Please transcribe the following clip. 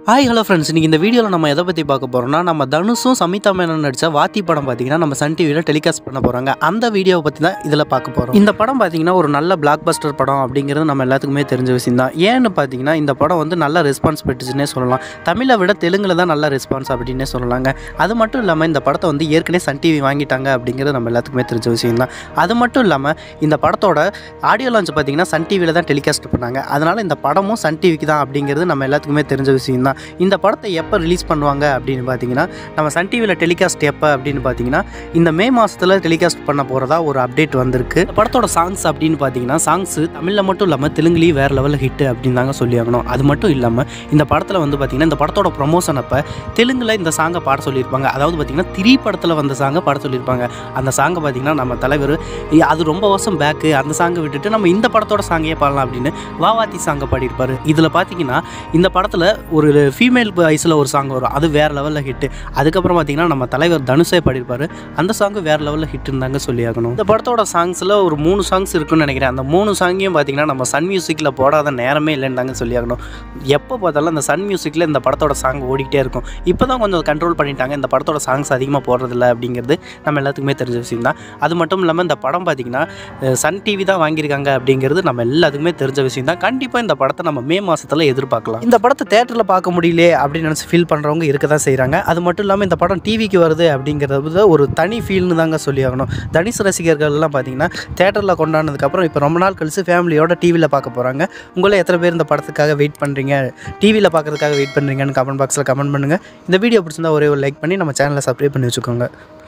hi hello friends இன்றைக்கி இந்த வீடியோவில் நம்ம எதை பற்றி பார்க்க போகிறோம்னா நம்ம தனுஷும் சமிதா மேனன் நடித்த வாத்தி படம் பார்த்தீங்கன்னா நம்ம சன் டிவியில் டெலிகாஸ்ட் பண்ண போகிறாங்க அந்த வீடியோவை பற்றி தான் இதில் பார்க்க போகிறோம் இந்த படம் பார்த்தீங்கன்னா ஒரு நல்ல பிளாக் பஸ்டர் படம் அப்படிங்கிறது நம்ம எல்லாத்துக்குமே தெரிஞ்ச விஷயம் தான் ஏன்னு பார்த்தீங்கன்னா இந்த படம் வந்து நல்ல ரெஸ்பான்ஸ் பெற்றுச்சுன்னே சொல்லலாம் தமிழை விட தெலுங்கில் தான் நல்ல ரெஸ்பான்ஸ் அப்படின்னே சொல்லலாங்க அது மட்டும் இல்லாமல் இந்த படத்தை வந்து ஏற்கனவே சன் டிவி வாங்கிட்டாங்க அப்படிங்கிறது நம்ம எல்லாத்துக்குமே தெரிஞ்ச விஷயம் தான் அது மட்டும் இல்லாமல் இந்த படத்தோட ஆடியோ லான்ச் பார்த்தீங்கன்னா சன் டிவியில் தான் டெலிகாஸ்ட் பண்ணாங்க அதனால் இந்த படமும் சன் டிவிக்கு தான் அப்படிங்கிறது நம்ம எல்லாத்துக்குமே தெரிஞ்ச விஷயம் தான் இந்த படத்தை எப்போ ரிலீஸ் பண்ணுவாங்க அப்படின்னு பார்த்தீங்கன்னா நம்ம சன் டிவியில் டெலிகாஸ்ட் எப்போ அப்படின்னு பார்த்தீங்கன்னா இந்த மே மாதத்தில் டெலிகாஸ்ட் பண்ண போகிறதா ஒரு அப்டேட் வந்திருக்கு இந்த படத்தோட சாங்ஸ் அப்படின்னு பார்த்தீங்கன்னா சாங்ஸ் தமிழில் மட்டும் இல்லாமல் தெலுங்குலேயும் வேறு லெவலில் ஹிட் அப்படின்னு தாங்க சொல்லி ஆகணும் அது மட்டும் இல்லாமல் இந்த படத்தில் வந்து பார்த்தீங்கன்னா இந்த படத்தோட ப்ரொமோஷன் அப்போ தெலுங்கில் இந்த சாங்கை பாட சொல்லியிருப்பாங்க அதாவது பார்த்தீங்கன்னா திரி படத்தில் வந்த சாங்கை பாட சொல்லியிருப்பாங்க அந்த சாங்கை பார்த்தீங்கன்னா நம்ம தலைவர் "ஏய், அது ரொம்ப வருஷம் பேக்கு அந்த சாங்கை விட்டுட்டு நம்ம இந்த படத்தோட சாங்கையே பாடலாம் அப்படின்னு வாவாத்தி சாங்கை பாடியிருப்பாரு இதில் பார்த்தீங்கன்னா இந்த படத்தில் ஒரு ஃபீமேல் வயசில் ஒரு சாங் வரும் அது வேறு லெவலில் ஹிட்டு அதுக்கப்புறம் பார்த்தீங்கன்னா நம்ம தலைவர் தனுஷே பாடியிருப்பாரு அந்த சாங்கு வேறு லெவலில் ஹிட்டுன்னு தாங்க சொல்லி ஆகணும் இந்த படத்தோட சாங்ஸில் ஒரு மூணு சாங்ஸ் இருக்குன்னு நினைக்கிறேன் அந்த மூணு சாங்கையும் பார்த்தீங்கன்னா நம்ம சன் மியூசிக்கில் போடாத நேரமே இல்லைன்னு தாங்க சொல்லி ஆகணும் எப்போ பார்த்தாலும் அந்த சன் மியூசிக்கில் இந்த படத்தோட சாங் ஓடிக்கிட்டே இருக்கும் இப்போ தான் கொஞ்சம் கண்ட்ரோல் பண்ணிட்டாங்க இந்த படத்தோட சாங்ஸ் அதிகமாக போடுறதில்ல அப்படிங்கிறது நம்ம எல்லாத்துக்குமே தெரிஞ்ச விஷயம் தான் அது மட்டும் இல்லாமல் இந்த படம் பார்த்தீங்கன்னா அஹ், சன் டிவி தான் வாங்கியிருக்காங்க அப்படிங்கிறது நம்ம எல்லாத்துக்குமே தெரிஞ்ச விஷயம் தான் கண்டிப்பாக இந்த படத்தை நம்ம மே மாதத்தில் எதிர்பார்க்கலாம் இந்த படத்தை தேட்டரில் பார்க்க முடியல அப்படின்னு நினச்சி ஃபீல் பண்ணுறவங்க இருக்க தான் செய்கிறாங்க அது மட்டும் இல்லாமல் இந்த படம் டிவிக்கு வருது அப்படிங்கிறது ஒரு தனி ஃபீல்னு தாங்க சொல்லி ஆகணும் தனுஷ் ரசிகர்கள் எல்லாம் பார்த்தீங்கன்னா தேட்டரில் கொண்டாடினதுக்கப்புறம் இப்போ ரொம்ப நாள் கழிச்சு ஃபேமிலியோட டிவியில் பார்க்க போகிறாங்க உங்களே எத்தனை பேர் இந்த படத்துக்காக வெயிட் பண்ணுறீங்க டிவியில் பார்க்கறதுக்காக வெயிட் பண்ணுறீங்கன்னு கமெண்ட் பாக்ஸில் கமெண்ட் பண்ணுங்கள் இந்த வீடியோ பிடிச்சிருந்தா ஒரே ஒரு லைக் பண்ணி நம்ம சேனலை சப்ஸ்கிரைப் பண்ணி வச்சுக்கோங்க